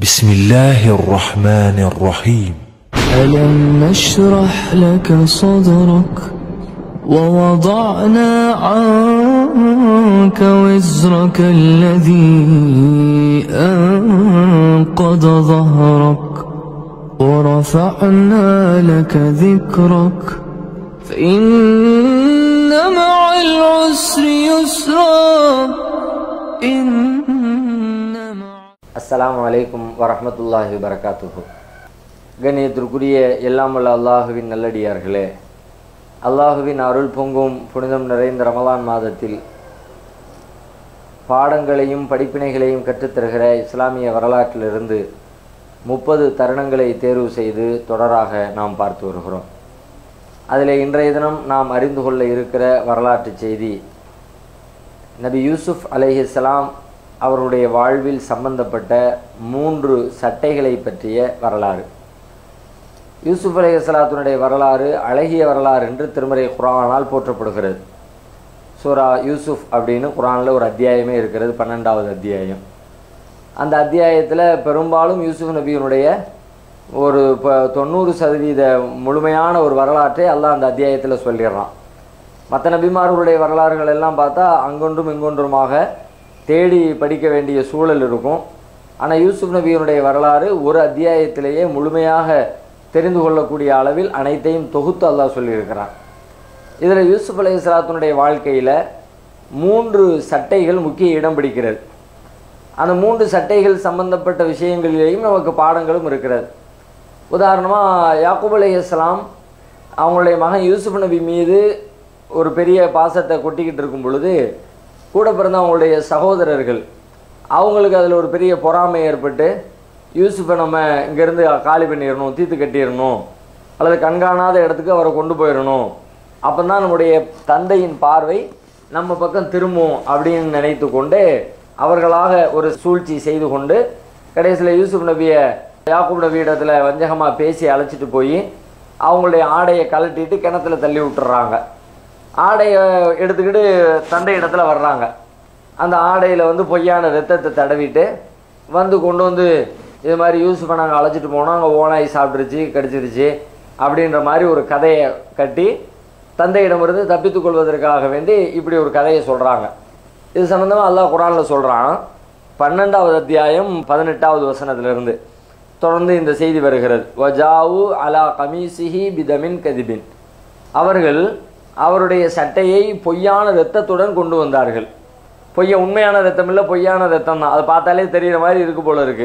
بسم الله الرحمن الرحيم ألم نشرح لك صدرك ووضعنا عنك وزرك الذي أنقض ظهرك ورفعنا لك ذكرك فإن مع العسر يسرا إن مع அஸ்ஸலாமு அலைக்கும் வரஹ்மத்துல்லாஹி வரகாத்துஹு கண்ணியத்திற்குரிய எல்லாம் வல்ல அல்லாஹுவின் நல்லடியார்களே அல்லாஹுவின் அருள் பொங்கும் புனிதம் நிறைந்த ரமலான் மாதத்தில் பாடங்களையும் படிப்பினைகளையும் கற்றுத்தருகிற இஸ்லாமிய வரலாற்றிலிருந்து முப்பது தருணங்களை தேர்வு செய்து தொடராக நாம் பார்த்து வருகிறோம் அதில் இன்றைய தினம் நாம் அறிந்து கொள்ள இருக்கிற வரலாற்று செய்தி நபி யூசுப் அலைஹிஸ்ஸலாம் அவருடைய வாழ்வில் சம்பந்தப்பட்ட மூன்று சட்டைகளை பற்றிய வரலாறு யூசுப் அலைஹிஸ்ஸலாத்தினுடைய வரலாறு அழகிய வரலாறு என்று திருமறை குரானால் போற்றப்படுகிறது சூரா யூசுப் அப்படின்னு குரானில் ஒரு அத்தியாயமே இருக்கிறது பன்னெண்டாவது அத்தியாயம் அந்த அத்தியாயத்தில் பெரும்பாலும் யூசுப் நபியினுடைய ஒரு இப்போ தொண்ணூறு சதவீத முழுமையான ஒரு வரலாற்றை அல்லாஹ் அந்த அத்தியாயத்தில் சொல்லிடுறான் மற்ற நபிமார்களுடைய வரலாறுகள் எல்லாம் பார்த்தா அங்கொன்றும் இங்கொன்றுமாக தேடி படிக்க வேண்டிய சூழல் இருக்கும் ஆனால் யூசுப் நபியினுடைய வரலாறு ஒரு அத்தியாயத்திலேயே முழுமையாக தெரிந்து கொள்ளக்கூடிய அளவில் அனைத்தையும் தொகுத்து அல்லாஹ் சொல்லியிருக்கிறான் இதில் யூசுப் அலை இஸ்லாத்தினுடைய வாழ்க்கையில் மூன்று சட்டைகள் முக்கிய இடம் பிடிக்கிறது அந்த மூன்று சட்டைகள் சம்பந்தப்பட்ட விஷயங்களிலேயும் நமக்கு பாடங்களும் இருக்கிறது உதாரணமாக யாக்கூப் அலை இஸ்லாம் அவங்களுடைய மகன் யூசுப் நபி மீது ஒரு பெரிய பாசத்தை கொட்டிக்கிட்டு இருக்கும் பொழுது கூட பிறந்த அவங்களுடைய சகோதரர்கள் அவங்களுக்கு அதில் ஒரு பெரிய பொறாமை ஏற்பட்டு யூசுஃபை நம்ம இங்கேருந்து காலி பண்ணிடணும் தீர்த்து கட்டிடணும் அல்லது கண்காணாத இடத்துக்கு அவரை கொண்டு போயிடணும் அப்போ தான் நம்முடைய தந்தையின் பார்வை நம்ம பக்கம் திரும்பும் அப்படின்னு நினைத்து கொண்டு அவர்களாக ஒரு சூழ்ச்சி செய்து கொண்டு கடைசியில் யூசுப் நபியை யாக்கூப் நபி இடத்துல வஞ்சகமாக பேசி அழைச்சிட்டு போய் அவங்களுடைய ஆடையை கழட்டிட்டு கிணத்துல தள்ளி விட்டுறாங்க ஆடையை எடுத்துக்கிட்டு தந்தை இடத்துல வர்றாங்க அந்த ஆடையில் வந்து பொய்யான ரத்தத்தை தடவிட்டு வந்து கொண்டு வந்து இது மாதிரி யூசுஃபை நாங்கள் அழைச்சிட்டு போனோம் அங்கே ஓனாய் சாப்பிட்டுருச்சு கடிச்சிருச்சு அப்படின்ற மாதிரி ஒரு கதையை கட்டி தந்தையிடமிருந்து தப்பித்துக் கொள்வதற்காக வேண்டி இப்படி ஒரு கதையை சொல்கிறாங்க இது சம்மந்தமாக அல்லாஹ் குரானில் சொல்கிறான் பன்னெண்டாவது அத்தியாயம் பதினெட்டாவது வசனத்திலிருந்து தொடர்ந்து இந்த செய்தி வருகிறது வஜாவு அலா கமீசிஹி பிதமின் கதிபின் அவர்கள் அவருடைய சட்டையை பொய்யான இரத்தத்துடன் கொண்டு வந்தார்கள் பொய்ய உண்மையான ரத்தம் இல்லை பொய்யான ரத்தம் தான் அதை பார்த்தாலே தெரிகிற மாதிரி இருக்கு போல இருக்கு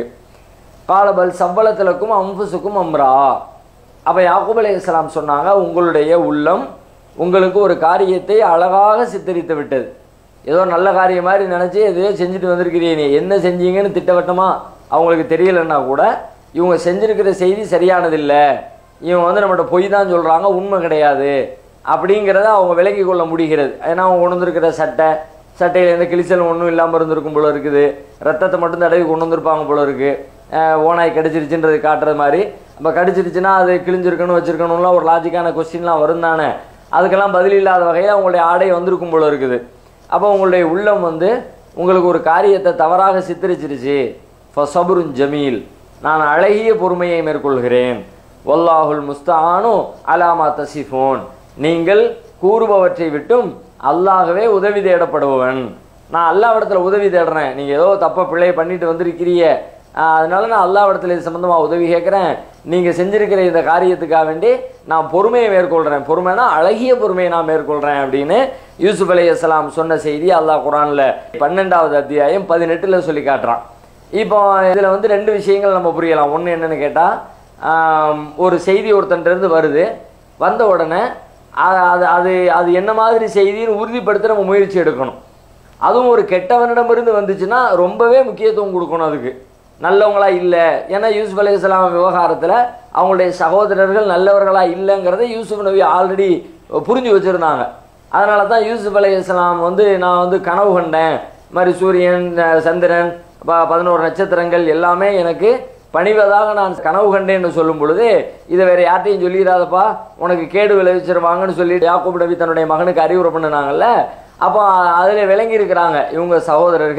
காலபல் சம்பளத்திலக்கும் அம்புசுக்கும் அம்ரா அப்போ யாக்கூப் அலி இஸ்லாம் சொன்னாங்க உங்களுடைய உள்ளம் உங்களுக்கு ஒரு காரியத்தை அழகாக சித்தரித்து விட்டது ஏதோ நல்ல காரியம் மாதிரி நினச்சி எதையோ செஞ்சுட்டு வந்திருக்கிறீ நீ என்ன செஞ்சீங்கன்னு திட்டவட்டமா அவங்களுக்கு தெரியலன்னா கூட இவங்க செஞ்சிருக்கிற செய்தி சரியானதில்லை இவங்க வந்து நம்மகிட்ட பொய் தான் சொல்கிறாங்க உண்மை கிடையாது அப்படிங்கிறத அவங்க விலகி கொள்ள முடிகிறது ஏன்னா அவங்க கொண்டு வந்திருக்கிற சட்டை சட்டையில் எந்த கிழிச்சல் ஒன்றும் இல்லாமல் இருந்திருக்கும் போல இருக்குது ரத்தத்தை மட்டும் தடவி கொண்டு வந்திருப்பாங்க போல இருக்கு அஹ் ஓனாய் கடிச்சிருச்சுன்றது காட்டுறது மாதிரி அப்போ கடிச்சிருச்சுன்னா அது கிழிஞ்சிருக்கணும் வச்சிருக்கணும்லாம் ஒரு லாஜிக்கான கொஸ்டின்லாம் வரும் தானே அதுக்கெல்லாம் பதில் இல்லாத வகையில் அவங்களுடைய ஆடை வந்திருக்கும் போல இருக்குது அப்போ உங்களுடைய உள்ளம் வந்து உங்களுக்கு ஒரு காரியத்தை தவறாக சித்தரிச்சிருச்சு ஃபசபுருன் ஜமீல் நான் அழகிய பொறுமையை மேற்கொள்கிறேன் வல்லாஹுல் முஸ்தானு அலாமா தசிஃபோன் நீங்கள் கூறுபவற்றை விட்டும் அல்லாகவே உதவி தேடப்படுபவன் நான் அல்லாவிடத்துல உதவி தேடுறேன் நீங்க ஏதோ தப்ப பிழையை பண்ணிட்டு வந்திருக்கிறீங்க ஆஹ் அதனால நான் அல்லாவிடத்துல இது சம்பந்தமா உதவி கேட்கிறேன் நீங்க செஞ்சிருக்கிற இந்த காரியத்துக்காக வேண்டி நான் பொறுமையை மேற்கொள்றேன் பொறுமைனா அழகிய பொறுமையை நான் மேற்கொள்றேன் அப்படின்னு யூசுப் அலி அஸ்லாம் சொன்ன செய்தி அல்லாஹ் குரான்ல பன்னெண்டாவது அத்தியாயம் பதினெட்டுல சொல்லி காட்டுறான் இப்போ இதுல வந்து ரெண்டு விஷயங்கள் நம்ம புரியலாம் ஒன்று என்னன்னு கேட்டா ஆம், ஒரு செய்தி ஒருத்தன்ட்ட இருந்து வருது வந்த உடனே அ- அது அது அது என்ன மாதிரி செய்தின்னு உறுதிப்படுத்த நம்ம முயற்சி எடுக்கணும் அதுவும் ஒரு கெட்டவனிடமிருந்து வந்துச்சுன்னா ரொம்பவே முக்கியத்துவம் கொடுக்கணும் அதுக்கு நல்லவங்களா இல்லை ஏன்னா யூசுப் அலைஹிஸ்ஸலாம் விவகாரத்தில் அவங்களுடைய சகோதரர்கள் நல்லவர்களா இல்லைங்கிறத யூசுப் நபி ஆல்ரெடி புரிஞ்சு வச்சுருந்தாங்க அதனால தான் யூசுப் அலைஹிஸ்ஸலாம் வந்து நான் வந்து கனவு கண்டேன் இது மாதிரி சூரியன் அஹ், சந்திரன் ப- பதினோரு நட்சத்திரங்கள் எல்லாமே எனக்கு பணிவதாக நான் கனவு கண்டேன்னு சொல்லும் பொழுது இதை வேற யார்ட்டையும் சொல்லிடாதப்பா உனக்கு கேடு விளைவிச்சிருவாங்கன்னு சொல்லிட்டு யாக்கூப் நபி தன்னுடைய மகனுக்கு அறிவுரை பண்ணினாங்கல்ல அப்போ அதில் விளங்கி இருக்கிறாங்க இவங்க சகோதரர்கள்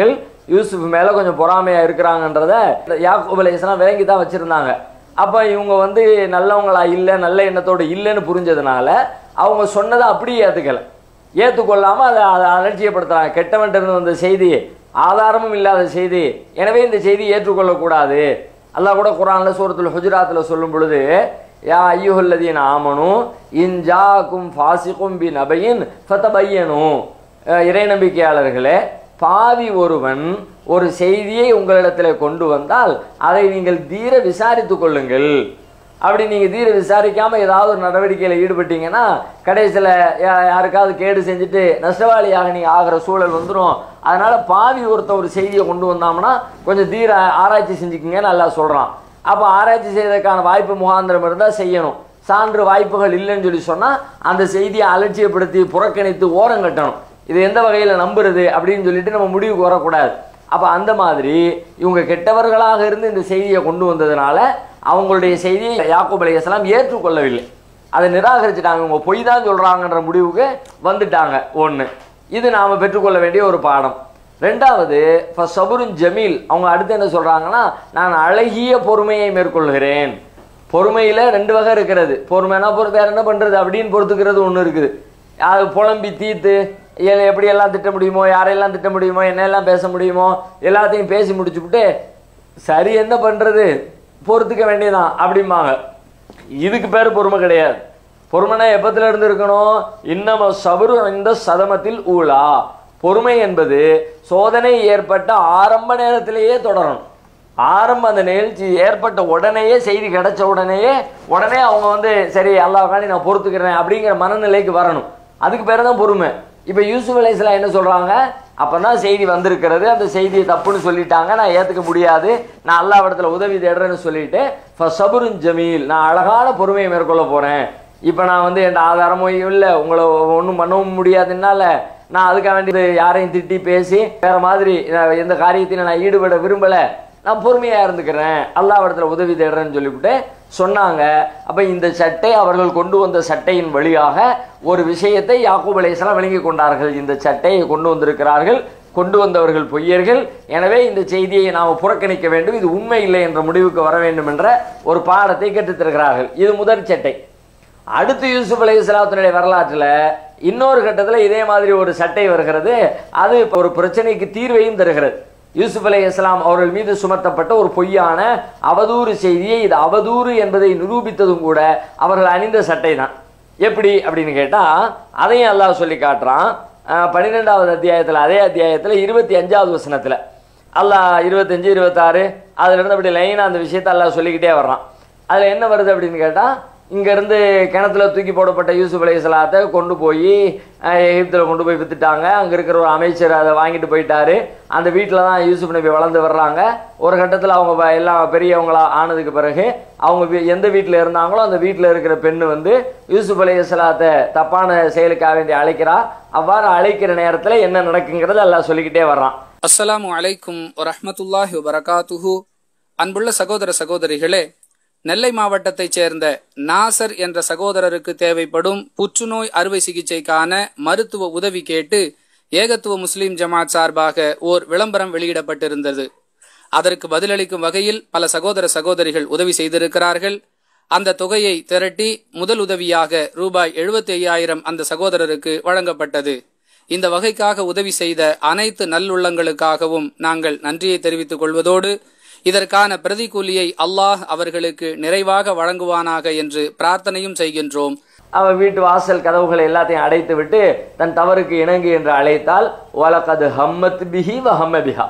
யூசுப் மேல கொஞ்சம் பொறாமையா இருக்கிறாங்கன்றத யாக்கூப் அலைஹிஸ்ஸலாம் விளங்கி தான் வச்சிருந்தாங்க அப்ப இவங்க வந்து நல்லவங்களா இல்லை நல்ல எண்ணத்தோடு இல்லைன்னு புரிஞ்சதுனால அவங்க சொன்னதை அப்படியே ஏத்துக்கல ஏற்றுக்கொள்ளாம அதை அதை அலட்சியப்படுத்துறாங்க கெட்டவன்ட்டு இருந்து வந்த செய்தி ஆதாரமும் இல்லாத செய்தி எனவே இந்த செய்தி ஏற்றுக்கொள்ளக்கூடாது அல்லாஹ் கூட குரான்ல சூரத்துல் ஹுஜராத்ல சொல்லும் பொழுது யா ஐயுஹல்லதீன் ஆமனு இன் ஜாக்கும் ஃபாசிகும் பி நபையின் ஃபதபையனு அஹ் இறை நம்பிக்கையாளர்களே பாவி ஒருவன் ஒரு செய்தியை உங்களிடத்தில் கொண்டு வந்தால் அதை நீங்கள் தீர விசாரித்துக் கொள்ளுங்கள் அப்படி நீங்க தீர விசாரிக்காம ஏதாவது ஒரு நடவடிக்கையில ஈடுபட்டீங்கன்னா கடைசியில யா- யாருக்காவது கேடு செஞ்சுட்டு நஷ்டவாளியாக நீங்க ஆகிற சூழல் வந்துடும் அதனால பாவி ஒருத்த ஒரு செய்தியை கொண்டு வந்தாங்கன்னா கொஞ்சம் தீர ஆராய்ச்சி செஞ்சுக்கிங்கன்னு நல்லா சொல்றான் அப்ப ஆராய்ச்சி செய்வதற்கான வாய்ப்பு முகாந்திரம் இருந்தா செய்யணும் சான்று வாய்ப்புகள் இல்லைன்னு சொல்லி சொன்னா அந்த செய்தியை அலட்சியப்படுத்தி புறக்கணித்து ஓரம் கட்டணும் இது எந்த வகையில நம்புறது அப்படின்னு சொல்லிட்டு நம்ம முடிவுக்கு வரக்கூடாது அப்ப அந்த மாதிரி இவங்க கெட்டவர்களாக இருந்து இந்த செய்தியை கொண்டு வந்ததுனால அவங்களுடைய செய்தியை யாக்கூப் அலைஹிஸ்ஸலாம் ஏற்றுக்கொள்ளவில்லை அதை நிராகரிச்சுட்டாங்க இவங்க பொய் தான் சொல்றாங்கன்ற முடிவுக்கு வந்துட்டாங்க ஒண்ணு இது நாம பெற்றுக்கொள்ள வேண்டிய ஒரு பாடம் ரெண்டாவது சபுருன் ஜமீல் அவங்க அடுத்து என்ன சொல்றாங்கன்னா நான் அழகிய பொறுமையை மேற்கொள்கிறேன் பொறுமையில ரெண்டு வகை இருக்கிறது பொறுமைனா பொறு வேற என்ன பண்றது அப்படின்னு பொறுத்துக்கிறது ஒண்ணு இருக்குது அது புலம்பி தீத்து ஏ- எப்படி எல்லாம் திட்ட முடியுமோ யாரையெல்லாம் திட்ட முடியுமோ என்னெல்லாம் பேச முடியுமோ எல்லாத்தையும் பேசி முடிச்சுப்புட்டு சரி என்ன பண்றது பொறுத்துக்க வேண்டியதான் அப்படிம்பாங்க இதுக்கு பேர் பொறுமை கிடையாது பொறுமைனா எப்பத்துல இருந்து இருக்கணும் இன்னம சபரு இந்த சதமத்தில் ஊழா பொறுமை என்பது சோதனை ஏற்பட்ட ஆரம்ப நேரத்திலேயே தொடரணும் ஆரம்ப அந்த நிகழ்ச்சி ஏற்பட்ட உடனேயே செய்தி கிடைச்ச உடனேயே உடனே அவங்க வந்து சரி அல்லாஹ்காண்டி நான் பொறுத்துக்கிறேன் அப்படிங்கிற மனநிலைக்கு வரணும் அதுக்கு பேர் தான் பொறுமை இப்போ யூசுப் அலைஹிஸ்ஸலாம் என்ன சொல்றாங்க அப்பதான் செய்தி வந்திருக்கிறது அந்த செய்தியை தப்புன்னு சொல்லிட்டாங்க நான் ஏத்துக்க முடியாது நான் அல்லாஹ் இடத்துல உதவி தேடுறேன்னு சொல்லிட்டு சபுருன் ஜமீல் நான் அழகான பொறுமையை மேற்கொள்ள போறேன் இப்போ நான் வந்து என் ஆதாரமும் இல்லை உங்களை ஒன்றும் பண்ணவும் முடியாதுனால நான் அதுக்காக வேண்டி யாரையும் திட்டி பேசி வேற மாதிரி நான் எந்த காரியத்தையும் நான் ஈடுபட விரும்பல நான் பொறுமையா இருந்துக்கிறேன் அல்லாஹ் இடத்துல உதவி தேடுறேன்னு சொல்லிவிட்டு சொன்னாங்க அப்ப இந்த சட்டை அவர்கள் கொண்டு வந்த சட்டையின் வழியாக ஒரு விஷயத்தை யாக்கூப் அலைஹிஸ்ஸலாம் விளங்கி கொண்டார்கள் இந்த சட்டையை கொண்டு வந்திருக்கிறார்கள் கொண்டு வந்தவர்கள் பொய்யர்கள் எனவே இந்த செய்தியை நாம் புறக்கணிக்க வேண்டும் இது உண்மை இல்லை என்ற முடிவுக்கு வர வேண்டும் என்ற ஒரு பாடத்தை கற்றுத் தருகிறார்கள் இது முதல் சட்டை அடுத்து யூசுப் அலை இஸ்லாத்தினுடைய வரலாற்றில் இன்னொரு கட்டத்தில் இதே மாதிரி ஒரு சட்டை வருகிறது அது ஒரு பிரச்சனைக்கு தீர்வையும் தருகிறது யூசுப் அலை இஸ்லாம் அவர்கள் மீது சுமத்தப்பட்ட ஒரு பொய்யான அவதூறு செய்தியை இது அவதூறு என்பதை நிரூபித்ததும் கூட அவர்கள் அணிந்த சட்டை தான் எப்படி அப்படின்னு கேட்டா அதையும் அல்லாஹ் சொல்லி காட்டுறான் அஹ் பன்னிரெண்டாவது அத்தியாயத்தில் அதே அத்தியாயத்தில் இருபத்தி அஞ்சாவது வசனத்தில் அல்லாஹ் இருபத்தஞ்சு இருபத்தாறு அதுல இருந்து அப்படி லைனாக அந்த விஷயத்தை அல்லாஹ் சொல்லிக்கிட்டே வர்றான் அதில் என்ன வருது அப்படின்னு கேட்டால் இங்கேருந்து கிணத்துல தூக்கி போடப்பட்ட யூசுப் அலைஹிஸ்ஸலாத்தை கொண்டு போய் எகிப்தில் கொண்டு போய் வித்துட்டாங்க அங்கே இருக்கிற ஒரு அமைச்சர் அதை வாங்கிட்டு போயிட்டாரு அந்த வீட்டில் தான் யூசுப் நபி வளர்ந்து வர்றாங்க ஒரு கட்டத்தில் அவங்க வ- எல்லாம் பெரியவங்களா ஆனதுக்கு பிறகு அவங்க வீ- எந்த வீட்டில் இருந்தாங்களோ அந்த வீட்டில் இருக்கிற பெண்ணு வந்து யூசுப் அலைஹிஸ்ஸலாத்தை தப்பான செயலுக்காக வேண்டி அழைக்கிறா அவ்வாறு அழைக்கிற நேரத்தில் என்ன நடக்குங்கிறத எல்லாம் சொல்லிக்கிட்டே வர்றான் அஸ்ஸலாமு அலைக்கும் வரஹ்மத்துல்லாஹி வபரகாத்துஹு அன்புள்ள சகோதர சகோதரிகளே நெல்லை மாவட்டத்தைச் சேர்ந்த நாசர் என்ற சகோதரருக்கு தேவைப்படும் புற்றுநோய் அறுவை சிகிச்சைக்கான மருத்துவ உதவி கேட்டு ஏகத்துவ முஸ்லிம் ஜமாத் சார்பாக ஓர் விளம்பரம் வெளியிடப்பட்டிருந்தது அதற்கு பதிலளிக்கும் வகையில் பல சகோதர சகோதரிகள் உதவி செய்திருக்கிறார்கள் அந்த தொகையை திரட்டி முதல் உதவியாக ரூபாய் எழுபத்தி ஐயாயிரம் அந்த சகோதரருக்கு வழங்கப்பட்டது இந்த வகைக்காக உதவி செய்த அனைத்து நல்லுள்ளங்களுக்காகவும் நாங்கள் நன்றியை தெரிவித்துக் கொள்வதோடு இதற்கான பிரதிகூலியை அல்லாஹ் அவர்களுக்கு நிறைவாக வழங்குவானாக என்று பிரார்த்தனையும் செய்கின்றோம் அவன் வீட்டு வாசல் கதவுகளை எல்லாத்தையும் அடைத்து விட்டு தன் தவறுக்கு இணங்கு என்று அழைத்தால் வலகது ஹம்மத் பிஹி வ ஹம்ம பிஹா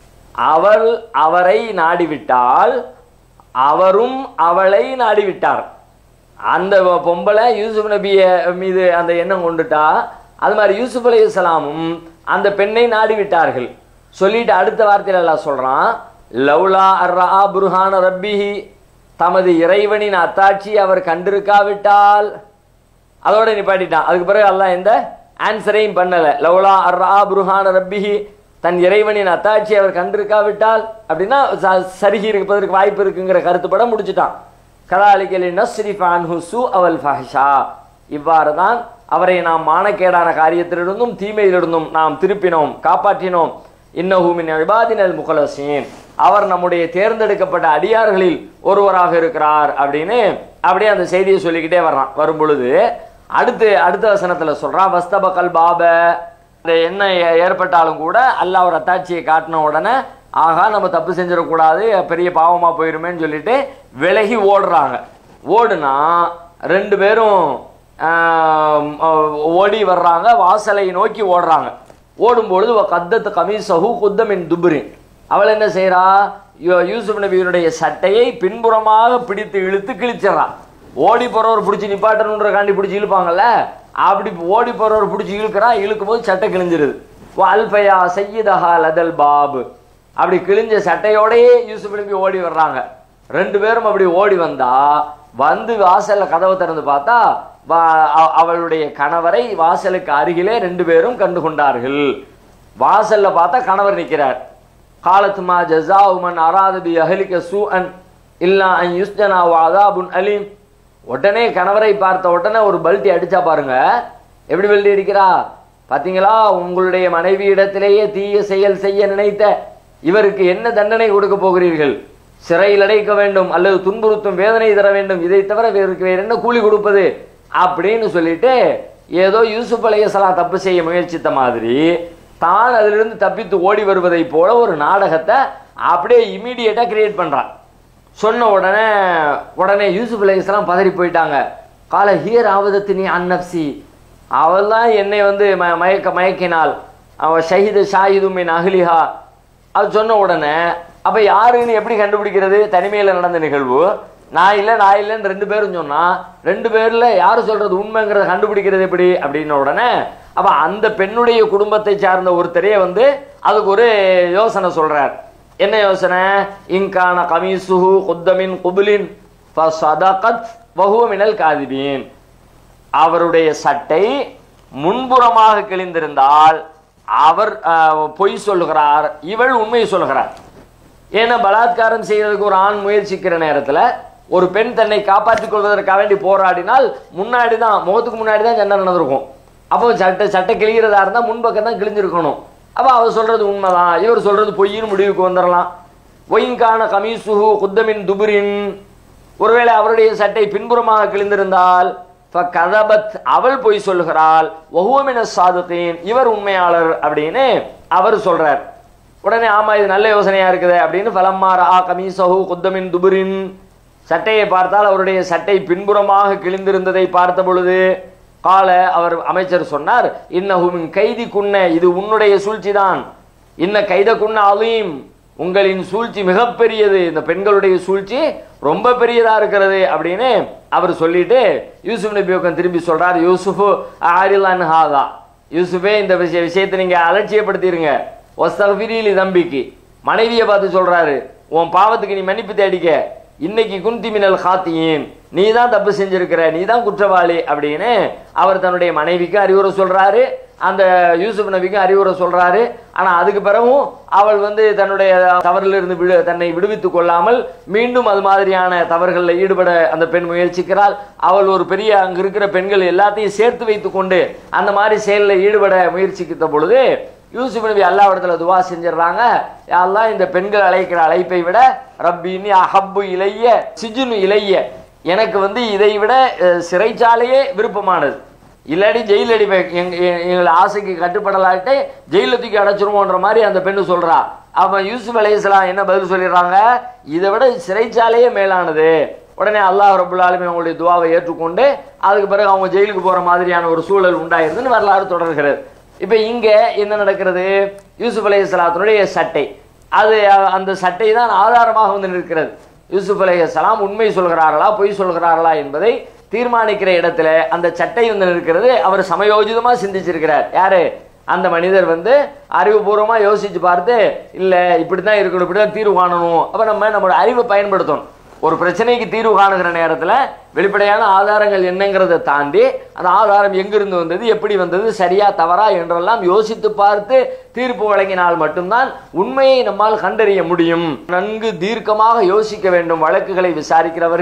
அவள் அவரை நாடிவிட்டால் அவரும் அவளை நாடிவிட்டார் அந்த பொம்பளை யூசுப் நபிய மீது அந்த எண்ணம் கொண்டுட்டா அது மாதிரி யூசுப் அலைஹிஸ்ஸலாமும் அந்த பெண்ணை நாடிவிட்டார்கள் சொல்லிட்டு அடுத்த வார்த்தையில எல்லாம் சொல்றான் லவ்லா அர்ரா புர்ஹான ரப்பிஹி தமது இறைவனின் அத்தாட்சி அவர் கண்டிருக்காவிட்டால் அதோட நிப்பாட்டிட்டான் அதுக்கு பிறகு அல்லாஹ் எந்த ஆன்சரையும் பண்ணல லவ்லா அர்ரா புருஹான ரப்பிஹி தன் இறைவனின் அத்தாட்சி அவர் கண்டிருக்காவிட்டால் அப்படின்னா ச- சருகி இருப்பதற்கு வாய்ப்பு இருக்குங்கிற கருத்துப்பட முடிச்சிட்டான் கதாலிக்கலி நஸ்ரிஃப் அன்ஹு சூ அவல் ஃபஹ்ஷா இவ்வாறு தான் அவரை நாம் மானக்கேடான காரியத்திலிருந்தும் தீமையிலிருந்தும் நாம் திருப்பினோம் காப்பாற்றினோம் இன்னஹூமின் இபாதினல் முகலசீன் அவர் நம்முடைய தேர்ந்தெடுக்கப்பட்ட அடியார்களில் ஒருவராக இருக்கிறார் அப்படின்னு அப்படியே அந்த செய்தியை சொல்லிக்கிட்டே வர்றான் வரும் பொழுது அடுத்து அடுத்த வசனத்துல சொல்றான் வஸ்தபகல் பாப இந்த என்ன ஏ- ஏற்பட்டாலும் கூட அல்லாஹ் ஒரு அத்தாட்சியை காட்டின உடனே ஆகா நம்ம தப்பு செஞ்சிடக்கூடாது பெரிய பாவமா போயிருமேன்னு சொல்லிட்டு விலகி ஓடுறாங்க ஓடுனா ரெண்டு பேரும் ஆம், அஹ், ஓடி வர்றாங்க வாசலை நோக்கி ஓடுறாங்க ஓடும்பொழுது கத்தத்து கமீசஹு குத்தமின் துபுரின் அவள் என்ன செய்றா யூ- யூசுப் நபியினுடைய சட்டையை பின்புறமாக பிடித்து இழுத்து கிழிச்சிடறான் ஓடி போறவர் பிடிச்சி நிப்பாட்டணுன்றக்காண்டி பிடிச்சி இழுப்பாங்கல்ல அப்படி ஓடி போறவர் பிடிச்சி இழுக்கிறா இழுக்கும் போது சட்டை கிழிஞ்சிருது அல்பயா சையதஹா லதல் பாபு அப்படி கிழிஞ்ச சட்டையோடயே யூசுப் நபி ஓடி வர்றாங்க ரெண்டு பேரும் அப்படி ஓடி வந்தா வந்து வாசல்ல கதவை திறந்து பார்த்தா வா- அ- அவளுடைய கணவரை வாசலுக்கு அருகிலே ரெண்டு பேரும் கண்டு கொண்டார்கள் வாசல்ல பார்த்தா கணவர் நிற்கிறார் காலத்துமா ஜஸா உமன் அராதபி அஹலிக்க சூ அன் இல்லா அன் யுஸ்ஜனா வாதாபுன் அலீம் உடனே கணவரை பார்த்த உடனே ஒரு பல்ட்டி அடிச்சா பாருங்க எப்படி பல்ட்டி அடிக்கிறா பாத்தீங்களா உங்களுடைய மனைவி இடத்திலேயே தீய செயல் செய்ய நினைத்த இவருக்கு என்ன தண்டனை கொடுக்க போகிறீர்கள் சிறையில் அடைக்க வேண்டும் அல்லது துன்புறுத்தும் வேதனை தர வேண்டும் இதை தவிர வேறு வேற என்ன கூலி கொடுப்பது அப்படின்னு சொல்லிட்டு ஏதோ யூசுப் அலையசலாம் தப்பு செய்ய முயற்சித்த மாதிரி தான் அதிலிருந்து தப்பித்து ஓடி வருவதை போல ஒரு நாடகத்தை அப்படியே இமீடியட்டா கிரியேட் பண்றான் சொன்ன உடனே உடனே யூசுப் அலைஹிஸ்ஸலாம் பதறி போயிட்டாங்க கால ஹியர் ஆவதத்தினி அன்னப்சி அவள் தான் என்னை வந்து ம- மயக்க மயக்கினாள் அவ ஷஹீது ஷாஹிது மின் அஹ்லிஹா அது சொன்ன உடனே அப்ப யாருன்னு எப்படி கண்டுபிடிக்கிறது தனிமையில நடந்த நிகழ்வு நான் இல்ல நான் இல்லைன்னு ரெண்டு பேரும் சொன்னா ரெண்டு பேர்ல யாரு சொல்றது உண்மைங்கிறத கண்டுபிடிக்கிறது எப்படி அப்படின்ன உடனே அப்ப அந்த பெண்ணுடைய குடும்பத்தை சார்ந்த ஒருத்தரே வந்து அதுக்கு ஒரு யோசனை சொல்றார் என்ன யோசனை இன்கான கமீசுஹு குத்தமின் குபுலின் ஃபசதகத் வஹுவ மினல் காதிபீன் அவருடைய சட்டை முன்புறமாக கிழிந்திருந்தால் அவர் அஹ், பொய் சொல்லுகிறார் இவள் உண்மை சொல்லுகிறார் ஏன்னா பலாத்காரம் செய்யறதுக்கு ஒரு ஆண் முயற்சிக்கிற நேரத்துல ஒரு பெண் தன்னை காப்பாற்றிக் கொள்வதற்காக வேண்டி போராடினால் முன்னாடி தான் முகத்துக்கு முன்னாடி தான் சண்டை நடந்திருக்கும் அப்போ சட்டை சட்டை கிழிகிறதா இருந்தா முன்பக்கம் தான் கிழிஞ்சிருக்கணும் அப்ப அவர் சொல்றது உண்மைதான் இவர் சொல்றது பொய்ன்னு முடிவுக்கு வந்துடலாம் ஒயின்கான கமீசுஹு குத்தமின் துபுரின் ஒருவேளை அவருடைய சட்டை பின்புறமாக கிழிந்திருந்தால் கதபத் அவள் பொய் சொல்லுகிறாள் ஒஹுவமின சாதுத்தீன் இவர் உண்மையாளர் அப்படின்னு அவர் சொல்றார் உடனே ஆமா இது நல்ல யோசனையா இருக்குது அப்படின்னு பலம்மார் ஆ கமீசஹு குத்தமின் துபுரின் சட்டையை பார்த்தால் அவருடைய சட்டை பின்புறமாக கிழிந்திருந்ததை பார்த்த பொழுது கால அவர் அமைச்சர் சொன்னார் இன்னஹுமின் கைதி குன்ன இது உன்னுடைய சூழ்ச்சிதான் இன்ன கைத குன்ன அலீம் உங்களின் சூழ்ச்சி மிகப்பெரியது இந்த பெண்களுடைய சூழ்ச்சி ரொம்ப பெரியதா இருக்கிறது அப்படின்னு அவர் சொல்லிட்டு யூசுப் நபி பக்கம் திரும்பி சொல்றார் யூசுஃபு ஆரிலான் ஹாதா யூசுஃபே இந்த விஷய விஷயத்தை நீங்க அலட்சியப்படுத்திருங்க ஒஸ்தகபிரிலி தம்பிக்கு மனைவியை பார்த்து சொல்றாரு உன் பாவத்துக்கு நீ மன்னிப்பு தேடிக்க இன்னைக்கு குந்தி மினல் காத்தியின் நீ தான் தப்பு செஞ்சிருக்கிற நீ தான் குற்றவாளி அப்படின்னு அவர் தன்னுடைய மனைவிக்கு அறிவுரை சொல்றாரு அந்த யூசுப் நபிக்கு அறிவுரை சொல்றாரு ஆனா அதுக்கு பிறகும் அவள் வந்து தன்னுடைய தவறிலிருந்து விடு தன்னை விடுவித்துக் கொள்ளாமல் மீண்டும் அது மாதிரியான தவறுகளில் ஈடுபட அந்த பெண் முயற்சிக்கிறாள் அவள் ஒரு பெரிய அங்க இருக்கிற பெண்கள் எல்லாத்தையும் சேர்த்து வைத்துக் கொண்டு அந்த மாதிரி செயலில் ஈடுபட முயற்சிக்கிற பொழுது யூசுப் நபி அல்லாவிடத்துல துவா செஞ்சிடுறாங்க அல்லாஹ் இந்த பெண்கள் அழைக்கிற அழைப்பை விட ரப்பின்னு அஹப்பு இலைய சிஜுனு இலைய எனக்கு வந்து இதை விட அஹ், சிறைச்சாலையே விருப்பமானது இல்லாட்டி ஜெயில் அடிப்பேன் எங்க எ- எங்களை ஆசைக்கு கட்டுப்படலாட்டே ஜெயில தூக்கி அடைச்சிருவோன்ற மாதிரி அந்த பெண்ணு சொல்றா அவன் யூசுப் அலைஹிஸ்ஸலாம் என்ன பதில் சொல்லிடுறாங்க இதை விட சிறைச்சாலையே மேலானது உடனே அல்லாஹ் ரபுல் ஆலமீன் அவங்களுடைய துவாவை ஏற்றுக்கொண்டு அதுக்கு பிறகு அவங்க ஜெயிலுக்கு போற மாதிரியான ஒரு சூழல் உண்டாயிருதுன்னு வரலாறு தொடர்கிறது இப்ப இங்க என்ன நடக்கிறது யூசுப் அலைஹிஸ்ஸலாத்தினுடைய சட்டை அது அஹ், அந்த சட்டை தான் ஆதாரமாக வந்து நிற்கிறது யூசுப் அலைஹிஸ்ஸலாம் உண்மை சொல்கிறார்களா பொய் சொல்கிறார்களா என்பதை தீர்மானிக்கிற இடத்துல அந்த சட்டை வந்து நிற்கிறது அவர் சமயோஜிதமா சிந்திச்சிருக்கிறார் யாரு அந்த மனிதர் வந்து அறிவுபூர்வமா யோசிச்சு பார்த்து இல்ல இப்படித்தான் இருக்கணும் இப்படிதான் தீர்வு காணணும் அப்ப நம்ம நம்மளோட அறிவை பயன்படுத்தணும் ஒரு பிரச்சனைக்கு தீர்வு காணுகிற நேரத்துல வெளிப்படையான ஆதாரங்கள் என்னங்கிறத தாண்டி அந்த ஆதாரம் எங்கிருந்து வந்தது எப்படி வந்தது சரியா தவறா என்றெல்லாம் யோசித்து பார்த்து தீர்ப்பு வழங்கினால் மட்டும்தான் உண்மையை நம்மால் கண்டறிய முடியும் நன்கு தீர்க்கமாக யோசிக்க வேண்டும் வழக்குகளை விசாரிக்கிறவர்கள்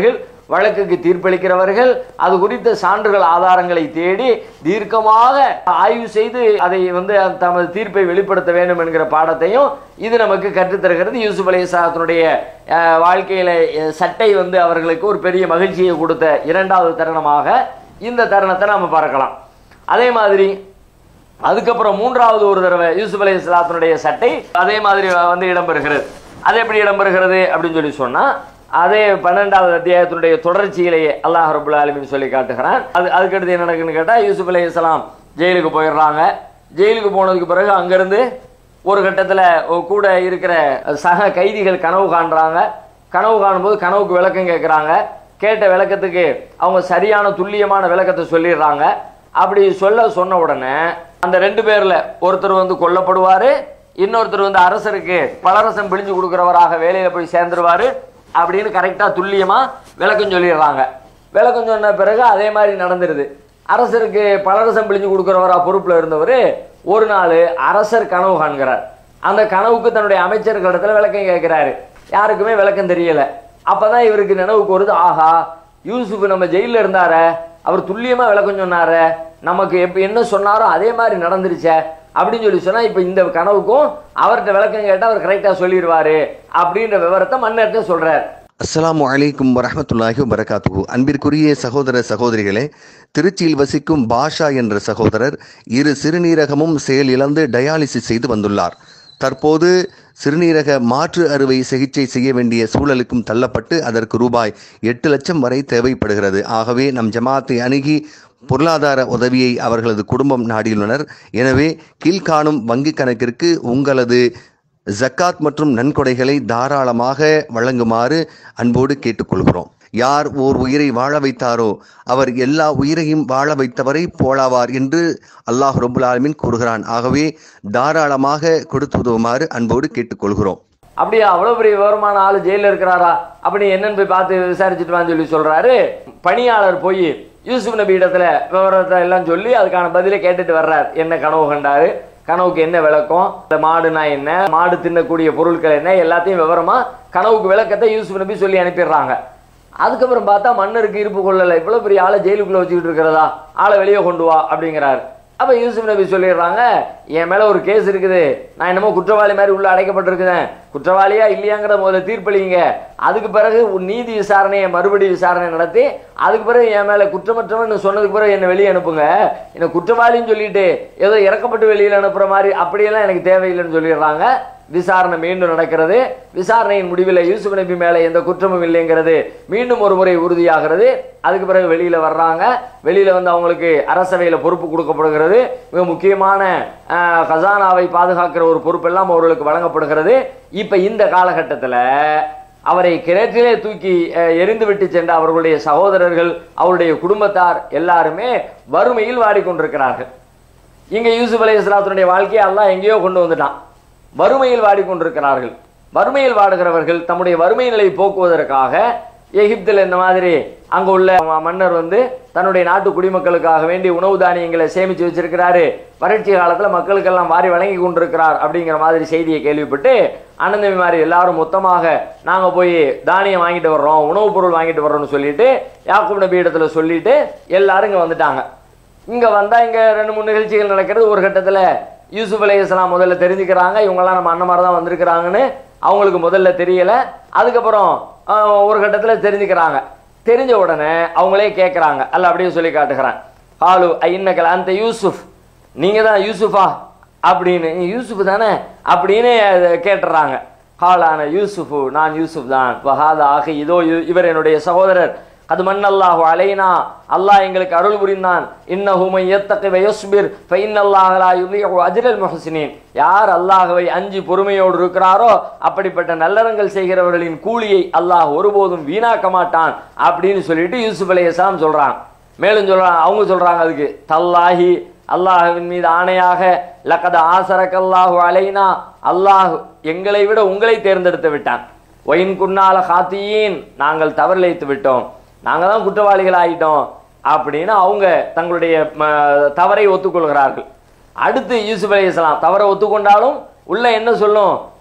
வழக்குக்கு தீர்ப்பளிக்கிறவர்கள் அது குறித்த சான்றுகள் ஆதாரங்களை தேடி தீர்க்கமாக ஆய்வு செய்து அதை வந்து தமது தீர்ப்பை வெளிப்படுத்த வேண்டும் என்கிற பாடத்தையும் இது நமக்கு கற்றுத்தருகிறது யூசுப் அலைஹிஸ்ஸலாத்தினுடைய அஹ், வாழ்க்கையில அஹ், சட்டை வந்து அவர்களுக்கு ஒரு பெரிய மகிழ்ச்சியை கொடுத்த இரண்டாவது தருணமாக இந்த தருணத்தை நாம பார்க்கலாம் அதே மாதிரி அதுக்கப்புறம் மூன்றாவது ஒரு தடவை யூசுப் அலை இஸ்லாத்தினுடைய சட்டை அதே மாதிரி வந்து இடம்பெறுகிறது அது எப்படி இடம்பெறுகிறது அப்படின்னு சொல்லி சொன்னா அதே பன்னெண்டாவது அத்தியாயத்தினுடைய தொடர்ச்சியிலேயே அல்லாஹ் ரபுல் ஆலமின் சொல்லி காட்டுகிறான் அது அதுக்கடுத்து என்ன நடக்குன்னு கேட்டா யூசுப் அலை இஸ்லாம் ஜெயிலுக்கு போயிடுறாங்க ஜெயிலுக்கு போனதுக்கு பிறகு அங்கிருந்து ஒரு கட்டத்துல கூட இருக்கிற சக கைதிகள் கனவு காண்றாங்க கனவு காணும்போது கனவுக்கு விளக்கம் கேட்குறாங்க கேட்ட விளக்கத்துக்கு அவங்க சரியான துல்லியமான விளக்கத்தை சொல்லிடுறாங்க அப்படி சொல்ல சொன்ன உடனே அந்த ரெண்டு பேர்ல ஒருத்தர் வந்து கொல்லப்படுவாரு இன்னொருத்தர் வந்து அரசருக்கு பலரசம் பிழிஞ்சு கொடுக்கிறவராக வேலையில போய் சேர்ந்துருவாரு அப்படின்னு கரெக்டா துல்லியமா விளக்கம் சொல்லிடுறாங்க விளக்கம் சொன்ன பிறகு அதே மாதிரி நடந்துருது அரசருக்கு பலரசம் பிழிஞ்சு கொடுக்கிறவரா பொறுப்புல இருந்தவர் ஒரு நாள் அரசர் கனவு காண்கிறார் அந்த கனவுக்கு தன்னுடைய அமைச்சர்களிடத்துல விளக்கம் கேட்கிறாரு யாருக்குமே விளக்கம் தெரியல அப்பதான் இவருக்கு நினைவுக்கு வருது ஆஹா யூசுப் நம்ம ஜெயில இருந்தாரே அவர் துல்லியமா விளக்கம் சொன்னாரே நமக்கு எப்ப என்ன சொன்னாரோ அதே மாதிரி நடந்துருச்சே அப்படின்னு சொல்லி சொன்னா இப்ப இந்த கனவுக்கும் அவர்கிட்ட விளக்கம் கேட்டா அவர் கரெக்டா சொல்லிடுவாரு அப்படின்ற விவரத்தை மன்னர்கிட்ட சொல்றார் அஸ்ஸலாமு அலைக்கும் வரஹ்மத்துல்லாஹி வபரகாத்துஹு அன்பிற்குரிய சகோதர சகோதரிகளே திருச்சியில் வசிக்கும் பாஷா என்ற சகோதரர் இரு சிறுநீரகமும் செயல் இழந்து டயாலிசிஸ் செய்து வந்துள்ளார் தற்போது சிறுநீரக மாற்று அறுவை சிகிச்சை செய்ய வேண்டிய சூழலுக்கும் தள்ளப்பட்டு அதற்கு ரூபாய் எட்டு லட்சம் வரை தேவைப்படுகிறது ஆகவே நம் ஜமாத்தை அணுகி பொருளாதார உதவியை அவர்களது குடும்பம் நாடியுள்ளனர் எனவே கீழ்காணும் வங்கிக் கணக்கிற்கு உங்களது ஜக்காத் மற்றும் நன்கொடைகளை தாராளமாக வழங்குமாறு அன்போடு கேட்டுக்கொள்கிறோம் யார் ஓர் உயிரை வாழ வைத்தாரோ அவர் எல்லா உயிரையும் வாழ வைத்தவரை போலாவார் என்று அல்லாஹ் ரபுல் ஆலமீன் கூறுகிறான் ஆகவே தாராளமாக கொடுத்து உதவுமாறு அன்போடு கேட்டுக்கொள்கிறோம் அப்படியா அவ்வளவு பெரிய விவரமான ஆளு ஜெயில இருக்கிறாரா அப்படி என்னன்னு போய் பார்த்து விசாரிச்சுட்டு வான்னு சொல்லி சொல்றாரு பணியாளர் போய் யூசுப் நபி இடத்துல விவரத்தை எல்லாம் சொல்லி அதுக்கான பதிலை கேட்டுட்டு வர்றார் என்ன கனவு கண்டாரு கனவுக்கு என்ன விளக்கம் இந்த மாடுனா என்ன மாடு தின்னக்கூடிய பொருட்கள் என்ன எல்லாத்தையும் விவரமா கனவுக்கு விளக்கத்தை யூசுப் நபி சொல்லி அனுப்பிடுறாங்க அதுக்கப்புறம் பார்த்தா மன்னருக்கு இருப்பு கொள்ளல இவ்வளவு பெரிய ஆளை ஜெயிலுக்குள்ள வச்சுக்கிட்டு இருக்கிறதா ஆளை வெளியே கொண்டு வா அப்படிங்கிறாரு அப்ப யூசுப் நபி சொல்லிடுறாங்க என் மேல ஒரு கேஸ் இருக்குது நான் என்னமோ குற்றவாளி மாதிரி உள்ள அடைக்கப்பட்டிருக்கிறேன் குற்றவாளியா இல்லையாங்கிறத முதல்ல தீர்ப்பளிங்க அதுக்கு பிறகு உன் நீதி விசாரணையை மறுபடி விசாரணை நடத்தி அதுக்கு பிறகு என் மேல குற்றமற்றவன் சொன்னதுக்கு பிறகு என்ன வெளியே அனுப்புங்க என்ன குற்றவாளின்னு சொல்லிட்டு ஏதோ இறக்கப்பட்டு வெளியில அனுப்புற மாதிரி அப்படியெல்லாம் எனக்கு தேவையில்லைன்னு சொல்லிடுறாங்க விசாரணை மீண்டும் நடக்கிறது விசாரணையின் முடிவில் யூசுப் நபி மேலே எந்த குற்றமும் இல்லைங்கிறது மீண்டும் ஒரு முறை உறுதியாகிறது அதுக்கு பிறகு வெளியில வர்றாங்க வெளியில வந்து அவங்களுக்கு அரசவையில பொறுப்பு கொடுக்கப்படுகிறது மிக முக்கியமான ஆஹ், கசானாவை பாதுகாக்கிற ஒரு பொறுப்பெல்லாம் அவர்களுக்கு வழங்கப்படுகிறது இப்ப இந்த காலகட்டத்தில் அவரை கிணற்றிலே தூக்கி அஹ், எறிந்து விட்டு சென்ற அவர்களுடைய சகோதரர்கள் அவருடைய குடும்பத்தார் எல்லாருமே வறுமையில் வாடிக்கொண்டிருக்கிறார்கள் இங்க யூசுப் அலை இஸ்லாத்தினுடைய வாழ்க்கையை அல்லாஹ் எங்கேயோ கொண்டு வந்துட்டான் வறுமையில் வாடிக்கொண்டிருக்கிறார்கள் வறுமையில் வாடுகிறவர்கள் தம்முடைய வறுமை நிலை போக்குவதற்காக எகிப்தில் இந்த மாதிரி அங்க உள்ள ம- மன்னர் வந்து தன்னுடைய நாட்டு குடிமக்களுக்காக வேண்டி உணவு தானியங்களை சேமிச்சு வச்சிருக்கிறாரு வறட்சி காலத்துல மக்களுக்கெல்லாம் வாரி வழங்கி கொண்டிருக்கிறார் அப்படிங்கிற மாதிரி செய்தியை கேள்விப்பட்டு அனந்தமி மாதிரி எல்லாரும் மொத்தமாக நாங்க போய் தானியம் வாங்கிட்டு வர்றோம் உணவுப் பொருள் வாங்கிட்டு வர்றோம்னு சொல்லிட்டு யாக்கூப் நபி இடத்துல சொல்லிட்டு எல்லாரும் இங்க வந்துட்டாங்க இங்க வந்தா இங்க ரெண்டு மூணு நிகழ்ச்சிகள் நடக்கிறது ஒரு கட்டத்துல யூசுப் அலை இஸ்லாம் முதல்ல தெரிஞ்சுக்கிறாங்க இவங்கெல்லாம் நம்ம அண்ணன் மாதிரி தான் வந்திருக்கிறாங்கன்னு அவங்களுக்கு முதல்ல தெரியல அதுக்கப்புறம் ஆஹ், ஒரு கட்டத்துல தெரிஞ்சுக்கிறாங்க தெரிஞ்ச உடனே அவங்களே கேட்கறாங்க அல்ல அப்படியே சொல்லி காட்டுகிறான் ஹாலு ஐநக்கல் அந்த யூசுப் நீங்க தான் யூசுஃபா அப்படின்னு "நீ யூசுப் தானே அப்படின்னு அதை கேட்டுறாங்க ஹாலான யூசுஃபு நான் யூசுப் தான் வஹாத ஆக இதோ இ- இவர் என்னுடைய சகோதரர் அது மன்னல்லாஹு அலைனா அல்லாஹ் எங்களுக்கு அருள் புரிந்தான் இன்னஹு மன் யத்தகி வ யஸ்பிர் ஃப இன்னல்லாஹ லா யுதீஉ அஜ்ரல் முஹ்சினீன் யார் அல்லாஹ்வை அஞ்சி பொறுமையோடு இருக்கிறாரோ அப்படிப்பட்ட நல்லறங்கள் செய்கிறவர்களின் கூலியை அல்லாஹ் ஒருபோதும் வீணாக்க மாட்டான் அப்படின்னு சொல்லிட்டு யூசுப் அலைஹிஸ்ஸலாம் சொல்றாங்க மேலும் சொல்றாங்க அவங்க சொல்றாங்க அதுக்கு தல்லாஹி அல்லாஹ்வின் மீது ஆணையாக லக்கத ஆசரக்கல்லாஹு அலைனா அல்லாஹ் எங்களை விட உங்களை தேர்ந்தெடுத்து விட்டான் ஒயின் குன்னால காத்தியின் நாங்கள் தவறிழைத்து விட்டோம் நாங்க தான் குற்றவாளிகள் ஆயிட்டோம் அப்படின்னு அவங்க தங்களுடைய ம, தவறை ஒத்துக்கொள்கிறார்கள் அடுத்து யூசுப் அலைஹிஸ்ஸலாம் தவறை ஒத்துக்கொண்டாலும் உள்ள என்ன சொல்லும்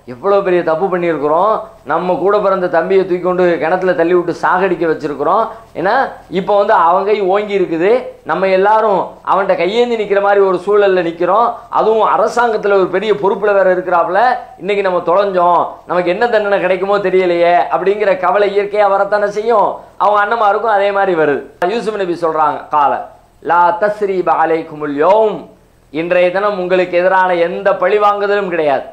எவ்வளவு பெரிய தப்பு பண்ணியிருக்கிறோம் நம்ம கூட பிறந்த தம்பியை தூக்கி கொண்டு கிணத்துல தள்ளி விட்டு சாகடிக்க வச்சிருக்கிறோம் ஏன்னா இப்போ வந்து அவன் கை ஓங்கி இருக்குது நம்ம எல்லாரும் அவன்கிட்ட கையேந்தி நிக்கிற மாதிரி ஒரு சூழல்ல நிக்கிறோம் அதுவும் அரசாங்கத்துல ஒரு பெரிய பொறுப்புல வேற இருக்கிறாப்புல இன்னைக்கு நம்ம தொலைஞ்சோம் நமக்கு என்ன தண்டனை கிடைக்குமோ தெரியலையே அப்படிங்கிற கவலை இயற்கையா வரத்தானே செய்யும் அவங்க அண்ணமாருக்கும் அதே மாதிரி வருது யூசுப் நபி சொல்றாங்க கால லா தஸ்ரீப அலைக்குமுல் யோம் இன்றைய தினம் உங்களுக்கு எதிரான எந்த பழிவாங்குதலும் கிடையாது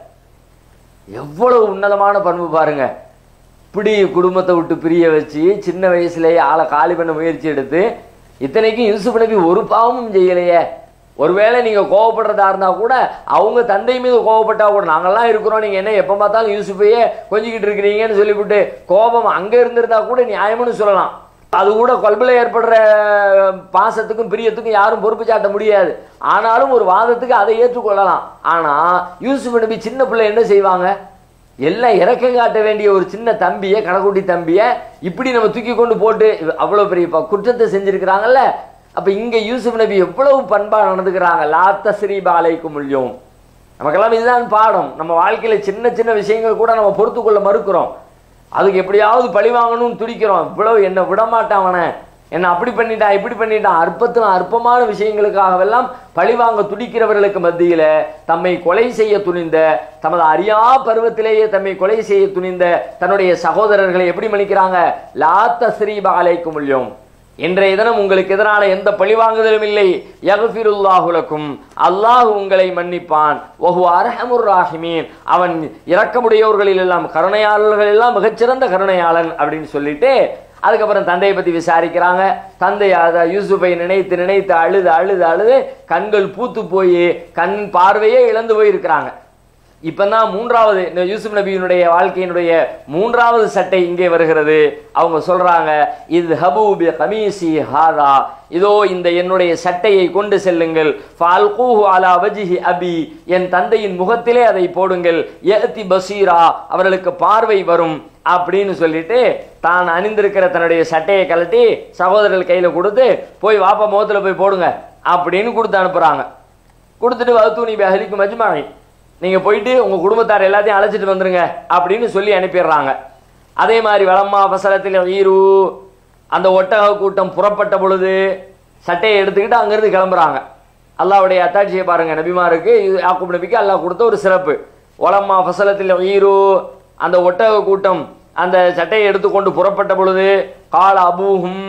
எவ்வளவு உன்னதமான பண்பு பாருங்க இப்படி குடும்பத்தை விட்டு பிரிய வச்சு சின்ன வயசுலயே ஆளை காலி பண்ண முயற்சி எடுத்து இத்தனைக்கும் யூசுப் நபி ஒரு பாவமும் செய்யலையே ஒருவேளை நீங்க கோவப்படுறதா இருந்தா கூட அவங்க தந்தை மீது கோவப்பட்டா கூட நாங்கெல்லாம் இருக்கிறோம் நீங்க என்ன எப்ப பார்த்தாலும் யூசுஃபையே கொஞ்சிக்கிட்டு இருக்கிறீங்கன்னு சொல்லிவிட்டு கோபம் அங்க இருந்திருந்தா கூட நியாயம்னு சொல்லலாம் அது கூட கொல்பில் ஏற்படுற பாசத்துக்கும் பிரியத்துக்கும் யாரும் பொறுப்பு சாட்ட முடியாது ஆனாலும் ஒரு வாதத்துக்கு அதை ஏற்றுக்கொள்ளலாம் ஆனா யூசுப் நபி சின்ன பிள்ளை என்ன செய்வாங்க எல்லாம் இறக்கம் காட்ட வேண்டிய ஒரு சின்ன தம்பியை கடைக்குட்டி தம்பியை இப்படி நம்ம தூக்கி கொண்டு போட்டு அவ்வளவு பெரிய ப- குற்றத்தை செஞ்சிருக்கிறாங்கல்ல அப்ப இங்க யூசுப் நபி எவ்வளவு பண்பா நடந்துக்கிறாங்க லாத்த ஸ்ரீபாலைக்கும் முல்யோம் நமக்கெல்லாம் இதுதான் பாடம் நம்ம வாழ்க்கையில சின்ன சின்ன விஷயங்கள் கூட நம்ம பொறுத்து கொள்ள மறுக்கிறோம் அதுக்கு எப்படியாவது பழி வாங்கணும்னு துடிக்கிறோம் இவ்வளவு என்ன விடமாட்டான் அவனை என்ன அப்படி பண்ணிட்டான் இப்படி பண்ணிட்டான் அற்பத்துல அற்பமான விஷயங்களுக்காகவெல்லாம் பழிவாங்க துடிக்கிறவர்களுக்கு மத்தியில தம்மை கொலை செய்ய துணிந்த தமது அறியா பருவத்திலேயே தம்மை கொலை செய்ய துணிந்த தன்னுடைய சகோதரர்களை எப்படி மன்னிக்கிறாங்க லாத்த ஸ்ரீபாலைக்கும் முல்யோம் இன்றைய தினம் உங்களுக்கு எதிரான எந்த பழிவாங்குதலும் இல்லை யகுஃபிருல்லாஹுலக்கும் அல்லாஹ் உங்களை மன்னிப்பான் ஒஹு அரஹமுர் ராஹிமீன் அவன் இரக்கமுடையவர்களில் எல்லாம் கருணையாளர்கள் எல்லாம் மிகச்சிறந்த கருணையாளன் அப்படின்னு சொல்லிட்டு அதுக்கப்புறம் தந்தையை பத்தி விசாரிக்கிறாங்க தந்தை அத யூசுஃபை நினைத்து நினைத்து அழுது அழுது அழுது கண்கள் பூத்து போய் கண் பார்வையே இழந்து போயிருக்கிறாங்க இப்பதான் மூன்றாவது இந்த யூசுப் நபியினுடைய வாழ்க்கையினுடைய மூன்றாவது சட்டை இங்கே வருகிறது அவங்க சொல்றாங்க இது ஹபூபி கமீசி ஹாதா இதோ இந்த என்னுடைய சட்டையை கொண்டு செல்லுங்கள் ஃபால்கூஹு அலா வஜிஹி அபி என் தந்தையின் முகத்திலே அதை போடுங்கள் யஅதி பசீரா அவர்களுக்கு பார்வை வரும் அப்படின்னு சொல்லிட்டு தான் அணிந்திருக்கிற தன்னுடைய சட்டையை கழட்டி சகோதரர்கள் கையில கொடுத்து போய் வாப்பா முகத்துல போய் போடுங்க அப்படின்னு கொடுத்து அனுப்புறாங்க கொடுத்துட்டு வகுத்து நீ அஹலிக்கு மஜ்மாவி நீங்க போயிட்டு உங்க குடும்பத்தார் எல்லாத்தையும் அழைச்சிட்டு வந்துருங்க அப்படின்னு சொல்லி அனுப்பிடுறாங்க அதே மாதிரி வளம்மா அவசரத்தில் ஈரு அந்த ஒட்டக கூட்டம் புறப்பட்ட பொழுது சட்டையை எடுத்துக்கிட்டு அங்கிருந்து கிளம்புறாங்க அல்லாவுடைய அத்தாட்சியை பாருங்க நபிமாருக்கு இது யாக்கூப் நபிக்கு அல்லாஹ் கொடுத்த ஒரு சிறப்பு ஒலம்மா ஃபசலத்தில் ஈரு அந்த ஒட்டக கூட்டம் அந்த சட்டையை எடுத்துக்கொண்டு புறப்பட்ட பொழுது கால அபூஹும்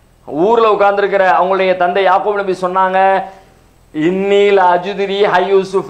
ஊர்ல உட்கார்ந்திருக்கிற அவங்களுடைய தந்தை யாக்கூப் நபி சொன்னாங்க இன்னில் அஜுதிரி ஹை யூசுஃப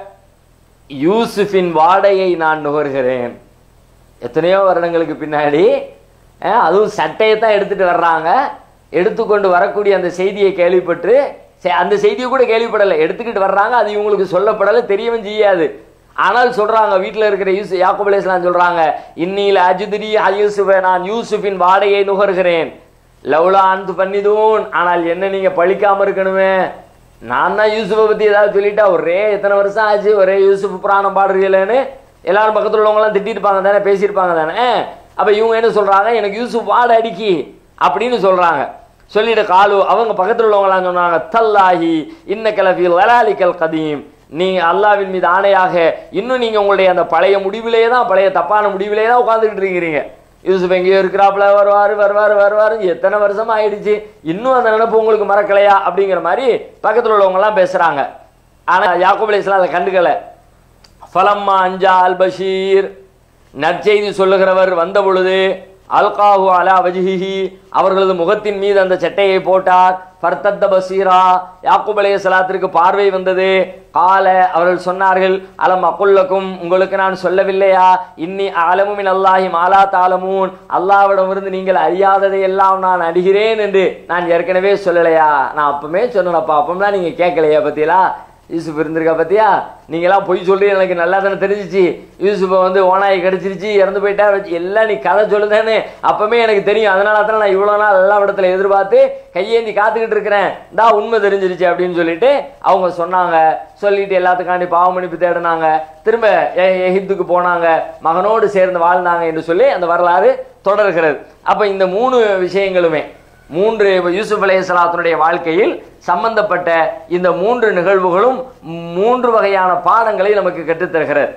யூசுஃபின் வாடையை நான் நுகர்கிறேன் எத்தனையோ வருடங்களுக்கு பின்னாடி அஹ், அதுவும் சட்டையை தான் எடுத்துட்டு வர்றாங்க எடுத்துக்கொண்டு வரக்கூடிய அந்த செய்தியை கேள்விப்பட்டு சே- அந்த செய்தியை கூட கேள்விப்படலை எடுத்துக்கிட்டு வர்றாங்க அது இவங்களுக்கு சொல்லப்படலை தெரியவும் செய்யாது ஆனால் சொல்றாங்க வீட்டில் இருக்கிற யூசு யாக்கூப் அலைஹிஸ்ஸலாம் சொல்றாங்க இன்னில அஜுதிரி யூசுஃப நான் யூசுஃபின் வாடையை நுகர்கிறேன் லவ்லா அன்து பண்ணிதூன் ஆனால் என்ன நீங்க பழிக்காம இருக்கணுமே நான் தான் யூசுஃபை பத்தி ஏதாவது சொல்லிட்டா ஒரே எத்தனை வருஷம் ஆச்சு ஒரே யூசுப் புராணம் பாடுறீங்களேன்னு எல்லாரும் பக்கத்துல உள்ளவங்க எல்லாம் திட்டிருப்பாங்க தானே பேசியிருப்பாங்க தானே அப்ப இவங்க என்ன சொல்றாங்க எனக்கு யூசுப் வாட அடிக்கி அப்படின்னு சொல்றாங்க சொல்லிட்டு காலு அவங்க பக்கத்துல உள்ளவங்க எல்லாம் சொன்னாங்க தல்லாஹி இன்ன கிளபி லலாலிக்கல் கதீம் நீ அல்லாவின் மீது ஆணையாக இன்னும் நீங்க உங்களுடைய அந்த பழைய முடிவிலே தான் பழைய தப்பான முடிவிலே தான் உட்கார்ந்துட்டு இருக்கிறீங்க யூசுப் எங்கேயோ இருக்கிறாப்புல வருவாரு வருவாரு வருவாரு எத்தனை வருஷமா ஆயிடுச்சு இன்னும் அந்த நினைப்பு உங்களுக்கு மறக்கலையா அப்படிங்கிற மாதிரி பக்கத்துல உள்ளவங்க எல்லாம் பேசுறாங்க ஆனா யாக்கூப் அலைஹிஸ்ஸலாம் அதை கண்டுக்கல ஃபலம்மா அஞ்சா அல் பஷீர் நற்செய்தி சொல்லுகிறவர் வந்த பொழுது அல்காஹு அலா வஜிஹி அவர்களது முகத்தின் மீது அந்த சட்டையை போட்டார் ஃபர்தத்த பசீரா யாக்கூப் அலைஹிஸ்ஸலாத்திற்கு பார்வை வந்தது கால அவர்கள் சொன்னார்கள் அலம் அக்குல்லக்கும் உங்களுக்கு நான் சொல்லவில்லையா இன்னி அலமுமின் அல்லாஹி மாலா தாலமூன் அல்லாவிடமிருந்து நீங்கள் அறியாததை எல்லாம் நான் அறிகிறேன் என்று நான் ஏற்கனவே சொல்லலையா நான் அப்பமே சொன்னேனப்பா அப்பமெல்லாம் நீங்க கேட்கலையா பத்தியலா யூசுப் இருந்திருக்கா பத்தியா நீங்களாம் பொய் சொல்லி எனக்கு நல்லா தானே தெரிஞ்சிச்சு யூசுப்பை வந்து ஓனாய் கடிச்சிருச்சு இறந்து போயிட்டா வச்சு எல்லாம் நீ கதை சொல்லுதேன்னு அப்பமே எனக்கு தெரியும் அதனால தான் நான் இவ்வளோ நாள் எல்லா இடத்துல எதிர்பார்த்து கையேந்தி காத்துக்கிட்டு இருக்கிறேன் தா உண்மை தெரிஞ்சிருச்சு அப்படின்னு சொல்லிட்டு அவங்க சொன்னாங்க சொல்லிட்டு எல்லாத்துக்காண்டி பாவ மன்னிப்பு தேடினாங்க திரும்ப எ- எகிப்துக்கு போனாங்க மகனோடு சேர்ந்து வாழ்ந்தாங்க என்று சொல்லி அந்த வரலாறு தொடர்கிறது அப்ப இந்த மூணு விஷயங்களுமே மூன்று யூசுப் அலைஹிஸ்ஸலாத்தினுடைய வாழ்க்கையில் சம்பந்தப்பட்ட இந்த மூன்று நிகழ்வுகளும் மூன்று வகையான பாடங்களை நமக்கு கற்றுத்தருகிறது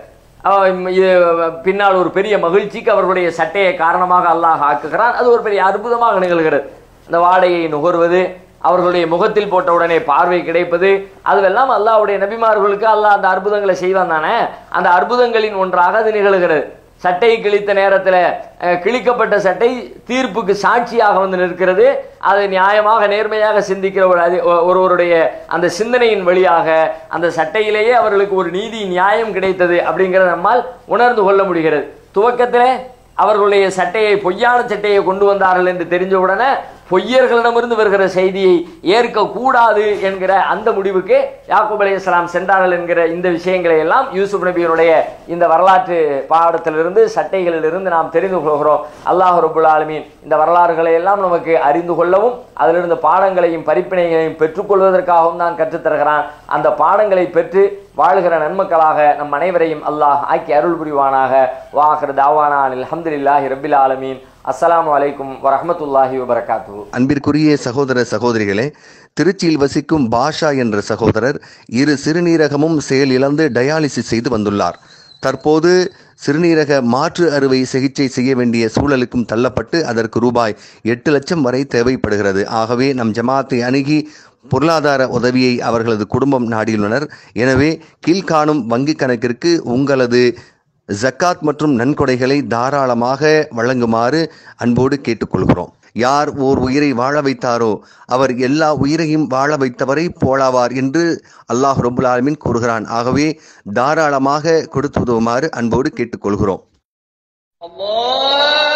அஹ் இது பின்னால் ஒரு பெரிய மகிழ்ச்சிக்கு அவர்களுடைய சட்டையை காரணமாக அல்லாஹ் ஆக்குகிறான் அது ஒரு பெரிய அற்புதமாக நிகழ்கிறது அந்த வாடையை நுகர்வது அவர்களுடைய முகத்தில் போட்ட உடனே பார்வை கிடைப்பது அதுவெல்லாம் அல்லாஹ்வுடைய நபிமார்களுக்கு அல்லாஹ் அந்த அற்புதங்களை செய்வான் தானே அந்த அற்புதங்களின் ஒன்றாக அது நிகழ்கிறது சட்டை கிழித்த நேரத்தில் அஹ், கிழிக்கப்பட்ட சட்டை தீர்ப்புக்கு சாட்சியாக வந்து நிற்கிறது அதை நியாயமாக நேர்மையாக சிந்திக்கிற ஒரு அதி- ஒ- ஒருவருடைய அந்த சிந்தனையின் வழியாக அந்த சட்டையிலேயே அவர்களுக்கு ஒரு நீதி நியாயம் கிடைத்தது அப்படிங்கிறத நம்மால் உணர்ந்து கொள்ள முடிகிறது துவக்கத்திலே அவர்களுடைய சட்டையை பொய்யான சட்டையை கொண்டு வந்தார்கள் என்று தெரிஞ்ச உடனே பொய்யர்களிடமிருந்து வருகிற செய்தியை ஏற்க கூடாது என்கிற அந்த முடிவுக்கு யாக்கூப் அலைஹிஸ்ஸலாம் சென்றார்கள் என்கிற இந்த விஷயங்களை எல்லாம் யூசுப் நபியினுடைய இந்த வரலாற்று பாடத்திலிருந்து சட்டைகளிலிருந்து நாம் தெரிந்து கொள்கிறோம் அல்லாஹ் ரபுல் ஆலமீன் இந்த வரலாறுகளை எல்லாம் நமக்கு அறிந்து கொள்ளவும் அதிலிருந்து பாடங்களையும் பரிப்பினைகளையும் பெற்றுக்கொள்வதற்காகவும் தான் கற்றுத்தருகிறான் அந்த பாடங்களை பெற்று வாழ்கிற நன்மக்களாக நம் அனைவரையும் அல்லாஹ் ஆக்கி அருள் புரிவானாக வாஹர் தாவானா அல்ஹம்துலில்லாஹி ரபில் ஆலமீன் அஸ்ஸலாமு அலைக்கும் வரஹ்மத்துல்லாஹி வபரகாத்துஹு அன்பிற்குரிய சகோதர சகோதரிகளே திருச்சியில் வசிக்கும் பாஷா என்ற சகோதரர் இரு சிறுநீரகமும் செயல் இழந்து டயாலிசிஸ் செய்து வந்துள்ளார் தற்போது சிறுநீரக மாற்று அறுவை சிகிச்சை செய்ய வேண்டிய சூழலுக்கும் தள்ளப்பட்டு அதற்கு ரூபாய் எட்டு லட்சம் வரை தேவைப்படுகிறது ஆகவே நம் ஜமாத்தை அணுகி பொருளாதார உதவியை அவர்களது குடும்பம் நாடியுள்ளனர் எனவே கீழ்காணும் வங்கிக் கணக்கிற்கு உங்களது ஜக்காத் மற்றும் நன்கொடைகளை தாராளமாக வழங்குமாறு அன்போடு கேட்டுக்கொள்கிறோம் யார் ஓர் உயிரை வாழ வைத்தாரோ அவர் எல்லா உயிரையும் வாழ வைத்தவரை போலாவார் என்று அல்லாஹ் ரபுல் ஆலமீன் கூறுகிறான் ஆகவே தாராளமாக கொடுத்து உதவுமாறு அன்போடு கேட்டுக்கொள்கிறோம் الله